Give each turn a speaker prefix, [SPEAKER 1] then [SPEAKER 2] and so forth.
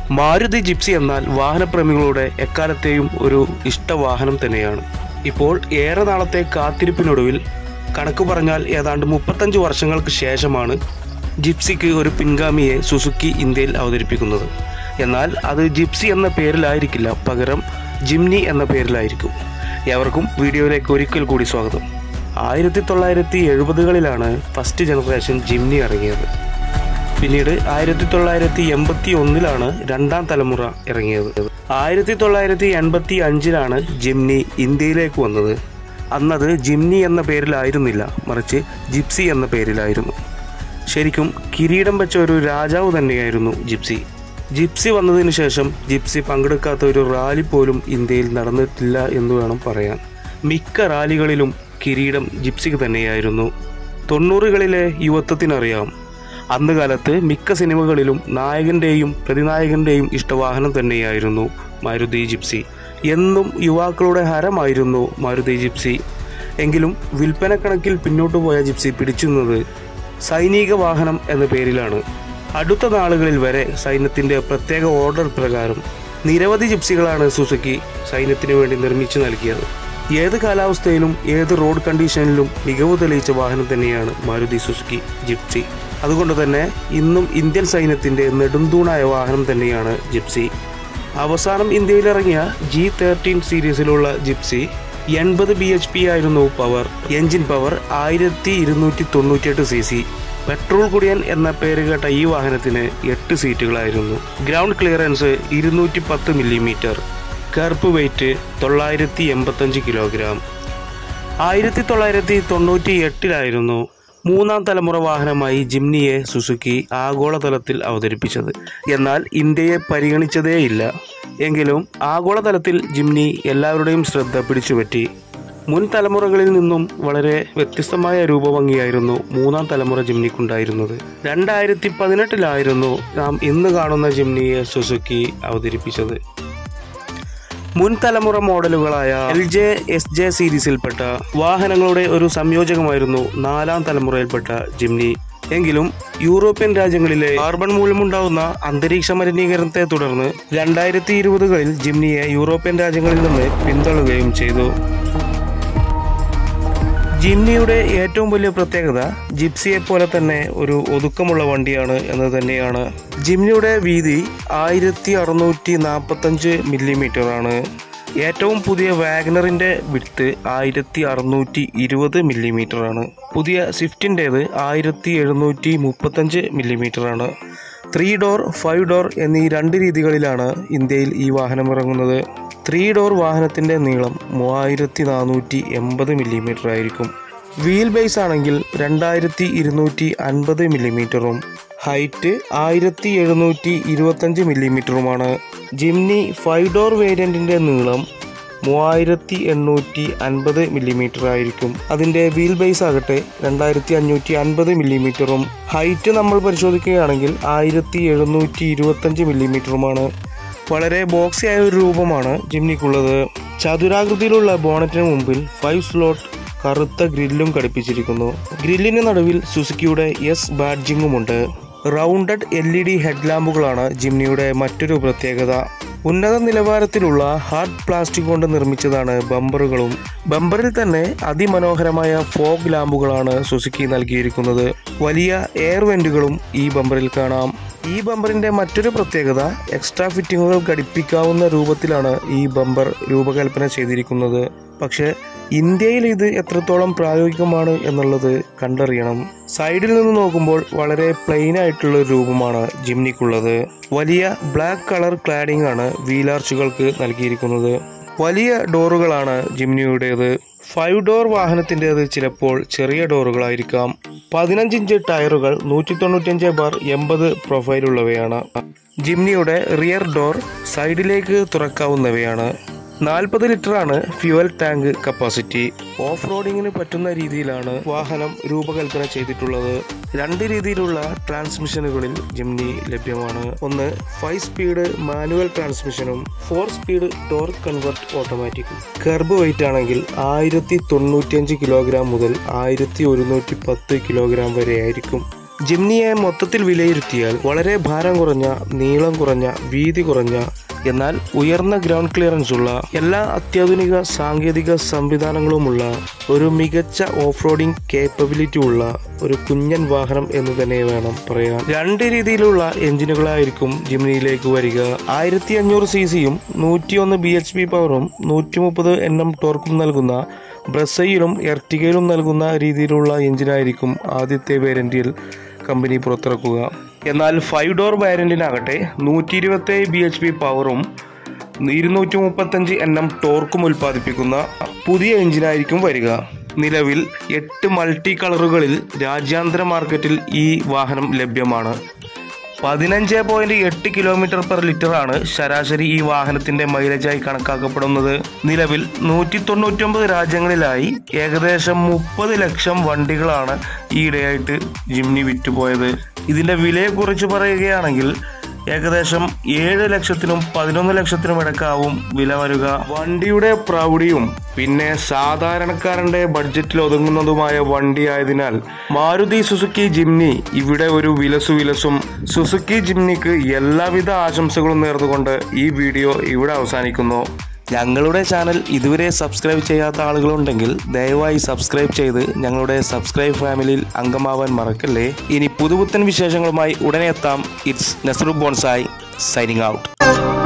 [SPEAKER 1] Maruti gypsy എന്നാൽ വാഹനപ്രേമികളുടെ എക്കാലത്തെയും ഒരു ഇഷ്ടവാഹനം തന്നെയാണ് ഇപ്പോൾ ഏറെ നാളത്തെ കാത്തിരിപ്പിനൊടുവിൽ കണക്ക് പറഞ്ഞാൽ ഏതാണ്ട് മുപ്പത്തഞ്ച് വർഷങ്ങൾക്ക് ശേഷമാണ് ജിപ്സിക്ക് ഒരു പിൻഗാമിയെ സുസുക്കി ഇന്ത്യയിൽ അവതരിപ്പിക്കുന്നത് എന്നാൽ അത് ജിപ്സി എന്ന പേരിലായിരിക്കില്ല പകരം ജിംനി എന്ന പേരിലായിരിക്കും എവർക്കും വീഡിയോയിലേക്ക് ഒരിക്കൽ കൂടി സ്വാഗതം ആയിരത്തി തൊള്ളായിരത്തി എഴുപതുകളിലാണ് ഫസ്റ്റ് ജനറേഷൻ ജിംനി ഇറങ്ങിയത് പിന്നീട് ആയിരത്തി തൊള്ളായിരത്തി എൺപത്തി ഒന്നിലാണ് രണ്ടാം തലമുറ ഇറങ്ങിയത് ആയിരത്തി തൊള്ളായിരത്തി എൺപത്തി അഞ്ചിലാണ് ജിംനി ഇന്ത്യയിലേക്ക് വന്നത് അന്നത് ജിംനി എന്ന പേരിലായിരുന്നില്ല മറിച്ച് ജിപ്സി എന്ന പേരിലായിരുന്നു ശരിക്കും കിരീടം വെച്ച ഒരു രാജാവ് തന്നെയായിരുന്നു ജിപ്സി ജിപ്സി വന്നതിന് ശേഷം ജിപ്സി പങ്കെടുക്കാത്ത ഒരു റാലി പോലും ഇന്ത്യയിൽ നടന്നിട്ടില്ല എന്ന് വേണം പറയാൻ മിക്ക റാലികളിലും കിരീടം ജിപ്സിക്ക് തന്നെയായിരുന്നു തൊണ്ണൂറുകളിലെ യുവത്വത്തിനറിയാം അന്ന് കാലത്ത് മിക്ക സിനിമകളിലും നായകന്റെയും പ്രതിനായകന്റെയും ഇഷ്ടവാഹനം തന്നെയായിരുന്നു മാരുതി ജിപ്സി എന്നും യുവാക്കളുടെ ഹരമായിരുന്നു മാരുതി ജിപ്സി എങ്കിലും വിൽപ്പനക്കണക്കിൽ പിന്നോട്ടു പോയ ജിപ്സി പിടിച്ചുന്നത് സൈനിക വാഹനം എന്ന പേരിലാണ് അടുത്ത നാളുകളിൽ വരെ സൈന്യത്തിന്റെ പ്രത്യേക ഓർഡർ പ്രകാരം നിരവധി ജിപ്സികളാണ് സുസുക്കി സൈന്യത്തിന് വേണ്ടി നിർമ്മിച്ചു നൽകിയത് ഏത് കാലാവസ്ഥയിലും ഏത് റോഡ് കണ്ടീഷനിലും മികവ് തെളിയിച്ച വാഹനം തന്നെയാണ് മാരുതി സുസുക്കി ജിപ്സി അതുകൊണ്ട് തന്നെ ഇന്നും ഇന്ത്യൻ സൈന്യത്തിന്റെ നെടുന്തൂണായ വാഹനം തന്നെയാണ് ജിപ്സി അവസാനം ഇന്ത്യയിലിറങ്ങിയ ജി തേർട്ടീൻ സീരീസിലുള്ള ജിപ്സി എൺപത് ബി എച്ച് പി ആയിരുന്നു പവർ എഞ്ചിൻ പവർ ആയിരത്തി ഇരുന്നൂറ്റി തൊണ്ണൂറ്റിയെട്ട് സി സി പെട്രോൾ കുടിയൻ എന്ന പേര് കേട്ട ഈ വാഹനത്തിന് എട്ട് സീറ്റുകളായിരുന്നു ഗ്രൗണ്ട് ക്ലിയറൻസ് ഇരുന്നൂറ്റി പത്ത് മില്ലിമീറ്റർ കറുപ്പ് വെയിറ്റ് തൊള്ളായിരത്തി എൺപത്തഞ്ച് കിലോഗ്രാം ആയിരത്തി തൊള്ളായിരത്തി തൊണ്ണൂറ്റി എട്ടിലായിരുന്നു മൂന്നാം തലമുറ വാഹനമായി ജിംനിയെ സുസുക്കി ആഗോളതലത്തിൽ അവതരിപ്പിച്ചത് എന്നാൽ ഇന്ത്യയെ പരിഗണിച്ചതേയില്ല എങ്കിലും ആഗോളതലത്തിൽ ജിംനി എല്ലാവരുടെയും ശ്രദ്ധ പിടിച്ചുപറ്റി മുൻ തലമുറകളിൽ നിന്നും വളരെ വ്യത്യസ്തമായ രൂപഭംഗിയായിരുന്നു മൂന്നാം തലമുറ ജിംനിക്കുണ്ടായിരുന്നത് രണ്ടായിരത്തി പതിനെട്ടിലായിരുന്നു നാം ഇന്ന് കാണുന്ന ജിംനിയെ സുസുക്കി അവതരിപ്പിച്ചത് മുൻ തലമുറ മോഡലുകളായ എൽ ജെ എസ് ജെ സീരീസിൽപ്പെട്ട വാഹനങ്ങളുടെ ഒരു സംയോജകമായിരുന്നു നാലാം തലമുറയിൽപ്പെട്ട ജിംനി എങ്കിലും യൂറോപ്യൻ രാജ്യങ്ങളിലെ കാർബൺ മൂലമുണ്ടാവുന്ന അന്തരീക്ഷ മലിനീകരണത്തെ തുടർന്ന് രണ്ടായിരത്തി ഇരുപതുകളിൽ ജിംനിയെ യൂറോപ്യൻ രാജ്യങ്ങളിൽ നിന്ന് പിന്തള്ളുകയും ചെയ്തു ജിംനിയുടെ ഏറ്റവും വലിയ പ്രത്യേകത ജിപ്സിയെ പോലെ തന്നെ ഒരു ഒതുക്കമുള്ള വണ്ടിയാണ് എന്ന് തന്നെയാണ് ജിംനിയുടെ വീതി ആയിരത്തി അറുന്നൂറ്റി നാൽപ്പത്തഞ്ച് മില്ലിമീറ്റർ ആണ് ഏറ്റവും പുതിയ വാഗ്നറിന്റെ വിട്ത് ആയിരത്തി അറുന്നൂറ്റി ഇരുപത് മില്ലിമീറ്റർ ആണ് പുതിയ സ്വിഫ്റ്റിൻ്റേത് ആയിരത്തി എഴുന്നൂറ്റി മുപ്പത്തഞ്ച് മില്ലിമീറ്റർ ആണ് ത്രീ ഡോർ ഫൈവ് ഡോർ എന്നീ രണ്ട് രീതികളിലാണ് ഇന്ത്യയിൽ ഈ വാഹനം ഇറങ്ങുന്നത് ത്രീ ഡോർ വാഹനത്തിന്റെ നീളം മൂവായിരത്തി നാനൂറ്റി എൺപത് മില്ലിമീറ്റർ ആയിരിക്കും വീൽ ബേസ് ആണെങ്കിൽ രണ്ടായിരത്തി ഇരുന്നൂറ്റി അൻപത് മില്ലിമീറ്ററും ഹൈറ്റ് ആയിരത്തി എഴുന്നൂറ്റി ഇരുപത്തഞ്ച് മില്ലിമീറ്ററുമാണ് ജിംനി ഫൈവ് ഡോർ വേരിയന്റിന്റെ നീളം മൂവായിരത്തി എണ്ണൂറ്റി അൻപത് മില്ലിമീറ്റർ ആയിരിക്കും അതിന്റെ വീൽ ബേസ് ആകട്ടെ രണ്ടായിരത്തി അഞ്ഞൂറ്റി അൻപത് മില്ലിമീറ്ററും ഹൈറ്റ് നമ്മൾ പരിശോധിക്കുകയാണെങ്കിൽ ആയിരത്തി എഴുന്നൂറ്റി ഇരുപത്തഞ്ച് മില്ലിമീറ്ററുമാണ് വളരെ ബോക്സിയായ ഒരു രൂപമാണ് ജിംനിക്കുള്ളത് ചതുരാകൃതിയിലുള്ള ബോണറ്റിന് മുമ്പിൽ ഫൈവ് സ്ലോട്ട് കറുത്ത ഗ്രില്ലും ഘടിപ്പിച്ചിരിക്കുന്നു ഗ്രില്ലിന് നടുവിൽ സുസുക്കിയുടെ എസ് ബാഡ്ജിങ്ങുമുണ്ട് റൗണ്ടഡ് എൽ ഇ ഡി ഹെഡ്ലാമ്പുകളാണ് ജിംനിയുടെ മറ്റൊരു പ്രത്യേകത ഉന്നത നിലവാരത്തിലുള്ള ഹാർഡ് പ്ലാസ്റ്റിക് കൊണ്ട് നിർമ്മിച്ചതാണ് ബമ്പറുകളും ബമ്പറിൽ തന്നെ അതിമനോഹരമായ ഫോഗ് ലാമ്പുകളാണ് സുസുക്കി നൽകിയിരിക്കുന്നത് വലിയ എയർ വെന്റുകളും ഈ ബമ്പറിൽ കാണാം ഈ ബമ്പറിന്റെ മറ്റൊരു പ്രത്യേകത എക്സ്ട്രാ ഫിറ്റിങ്ങുകൾ ഘടിപ്പിക്കാവുന്ന രൂപത്തിലാണ് ഈ ബമ്പർ രൂപകൽപ്പന ചെയ്തിരിക്കുന്നത് പക്ഷേ ഇന്ത്യയിൽ ഇത് എത്രത്തോളം പ്രായോഗികമാണ് എന്നുള്ളത് കണ്ടറിയണം സൈഡിൽ നിന്ന് നോക്കുമ്പോൾ വളരെ പ്ലെയിൻ ആയിട്ടുള്ള ഒരു രൂപമാണ് ജിംനിക്കുള്ളത് വലിയ ബ്ലാക്ക് കളർ ക്ലാഡിംഗ് ആണ് വീലാർച്ചുകൾക്ക് നൽകിയിരിക്കുന്നത് വലിയ ഡോറുകളാണ് ജിംനിയുടേത് ഫൈവ് ഡോർ വാഹനത്തിൻ്റെത് ചിലപ്പോൾ ചെറിയ ഡോറുകളായിരിക്കാം പതിനഞ്ച് ഇഞ്ച് ടയറുകൾ നൂറ്റി തൊണ്ണൂറ്റഞ്ച് ബാർ എൺപത് പ്രൊഫൈലുള്ളവയാണ് ജിംനിയുടെ റിയർ ഡോർ സൈഡിലേക്ക് തുറക്കാവുന്നവയാണ് നാൽപ്പത് ലിറ്ററാണ് ഫ്യുവൽ ടാങ്ക് കപ്പാസിറ്റി ഓഫ് റോഡിങ്ങിന് പറ്റുന്ന രീതിയിലാണ് വാഹനം രൂപകൽപ്പന ചെയ്തിട്ടുള്ളത് രണ്ട് രീതിയിലുള്ള ട്രാൻസ്മിഷനുകളിൽ ജിംനി ലഭ്യമാണ് ഒന്ന് ഫൈവ് സ്പീഡ് മാനുവൽ ട്രാൻസ്മിഷനും ഫോർ സ്പീഡ് ടോർക്ക് കൺവെർട്ട് ഓട്ടോമാറ്റിക്കും കർബ് വെയിറ്റ് ആണെങ്കിൽ ആയിരത്തി തൊണ്ണൂറ്റിയഞ്ച് കിലോഗ്രാം മുതൽ ആയിരത്തി ഒരുന്നൂറ്റി പത്ത് കിലോഗ്രാം വരെ ആയിരിക്കും ജിംനിയെ മൊത്തത്തിൽ വിലയിരുത്തിയാൽ വളരെ ഭാരം കുറഞ്ഞ നീളം കുറഞ്ഞ വീതി കുറഞ്ഞ എന്നാൽ ഉയർന്ന ഗ്രൗണ്ട് ക്ലിയറൻസ് ഉള്ള എല്ലാ അത്യാധുനിക സാങ്കേതിക സംവിധാനങ്ങളുമുള്ള ഒരു മികച്ച ഓഫ് റോഡിംഗ് കേപ്പബിലിറ്റി ഉള്ള ഒരു കുഞ്ഞൻ വാഹനം എന്ന് തന്നെ വേണം പറയാൻ രണ്ട് രീതിയിലുള്ള എഞ്ചിനുകളായിരിക്കും ജിംനിയിലേക്ക് വരിക ആയിരത്തി അഞ്ഞൂറ് സി സിയും നൂറ്റിയൊന്ന് ബി എച്ച് പി പവറും നൂറ്റി മുപ്പത് എൻ എം ടോർക്കും നൽകുന്ന ബ്രസയിലും എർട്ടിഗയിലും നൽകുന്ന രീതിയിലുള്ള എഞ്ചിനായിരിക്കും ആദ്യത്തെ വേരിയന്റിൽ കമ്പനി പുറത്തിറക്കുക എന്നാൽ ഫൈവ് ഡോർ വാരിയന്റിനാകട്ടെ നൂറ്റി ഇരുപത്തേഴ് ബി എച്ച് പി പവറും ഇരുന്നൂറ്റി മുപ്പത്തഞ്ച് എൻ എം ടോർക്കും ഉൽപ്പാദിപ്പിക്കുന്ന പുതിയ എഞ്ചിനായിരിക്കും വരിക നിലവിൽ എട്ട് മൾട്ടി കളറുകളിൽ രാജ്യാന്തര മാർക്കറ്റിൽ ഈ വാഹനം ലഭ്യമാണ് പതിനഞ്ച് പോയിന്റ് എട്ട് കിലോമീറ്റർ പെർ ലിറ്റർ ആണ് ശരാശരി ഈ വാഹനത്തിന്റെ മൈലേജായി കണക്കാക്കപ്പെടുന്നത് നിലവിൽ നൂറ്റി തൊണ്ണൂറ്റൊമ്പത് രാജ്യങ്ങളിലായി ഏകദേശം മുപ്പത് ലക്ഷം വണ്ടികളാണ് ഈയിടെയായിട്ട് ജിംനി വിറ്റുപോയത് ഇതിന്റെ വിലയെക്കുറിച്ച് പറയുകയാണെങ്കിൽ ഏകദേശം ഏഴ് ലക്ഷത്തിനും പതിനൊന്ന് ലക്ഷത്തിനും ഇടക്കാവും വില വരിക വണ്ടിയുടെ പ്രൗഢിയും പിന്നെ സാധാരണക്കാരന്റെ ബഡ്ജറ്റിൽ ഒതുങ്ങുന്നതുമായ വണ്ടി ആയതിനാൽ മാരുതി സുസുക്കി ജിംനി ഇവിടെ ഒരു വിലസു വിലസും സുസുക്കി ജിംനിക്ക് എല്ലാവിധ ആശംസകളും നേർന്നുകൊണ്ട് ഈ വീഡിയോ ഇവിടെ അവസാനിക്കുന്നു ഞങ്ങളുടെ ചാനൽ ഇതുവരെ സബ്സ്ക്രൈബ് ചെയ്യാത്ത ആളുകളുണ്ടെങ്കിൽ ദയവായി സബ്സ്ക്രൈബ് ചെയ്ത് ഞങ്ങളുടെ സബ്സ്ക്രൈബ് ഫാമിലിയിൽ അംഗമാവാൻ മറക്കല്ലേ ഇനി പുതുപുത്തൻ വിശേഷങ്ങളുമായി ഉടനെ എത്താം it's Nasru bonsai signing out